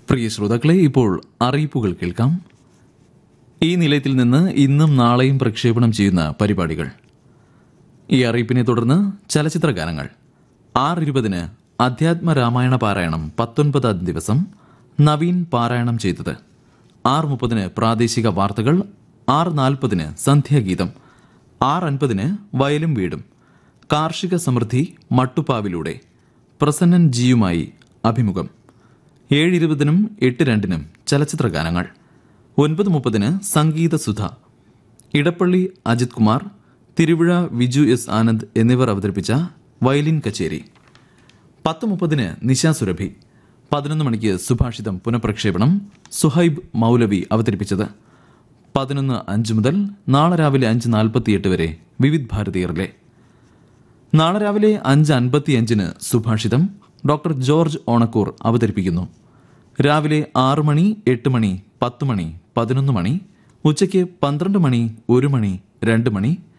പ്രിയ ശ്രോതാക്കളെ ഇപ്പോൾ അറിയിപ്പുകൾ കേൾക്കാം ഈ നിലയത്തിൽ നിന്ന് ഇന്നും നാളെയും പ്രക്ഷേപണം ചെയ്യുന്ന പരിപാടികൾ ഈ അറിയിപ്പിനെ തുടർന്ന് ചലച്ചിത്ര ഗാനങ്ങൾ ആറ് ഇരുപതിന് അധ്യാത്മ രാമായണ പാരായണം പത്തൊൻപതാം ദിവസം നവീൻ പാരായണം ചെയ്തത് ആറ് മുപ്പതിന് പ്രാദേശിക വാർത്തകൾ ആറ് നാൽപ്പതിന് സന്ധ്യാഗീതം ആറ് അൻപതിന് വയലും വീടും കാർഷിക സമൃദ്ധി മട്ടുപ്പാവിലൂടെ പ്രസന്നൻ ജിയുമായി അഭിമുഖം ഏഴ് ഇരുപതിനും എട്ട് രണ്ടിനും ചലച്ചിത്ര ഗാനങ്ങൾ ഒൻപത് മുപ്പതിന് സംഗീത സുധ ഇടപ്പള്ളി അജിത് കുമാർ തിരുവിഴ വിജു എസ് ആനന്ദ് എന്നിവർ അവതരിപ്പിച്ച വയലിൻ കച്ചേരി പത്ത് മുപ്പതിന് നിശ സുരഭി പതിനൊന്ന് മണിക്ക് സുഭാഷിതം പുനഃപ്രക്ഷേപണം സുഹൈബ് മൗലവി അവതരിപ്പിച്ചത് പതിനൊന്ന് അഞ്ച് മുതൽ നാളെ രാവിലെ അഞ്ച് നാൽപ്പത്തിയെട്ട് വരെ വിവിധ് ഭാരതീയറിലെ നാളെ രാവിലെ അഞ്ച് അൻപത്തിയഞ്ചിന് സുഭാഷിതം ഡോക്ടർ ജോർജ് ഓണക്കൂർ അവതരിപ്പിക്കുന്നു രാവിലെ ആറ് മണി എട്ട് മണി പത്ത് മണി പതിനൊന്ന് മണി ഉച്ചയ്ക്ക് പന്ത്രണ്ട് മണി ഒരു മണി രണ്ട് മണി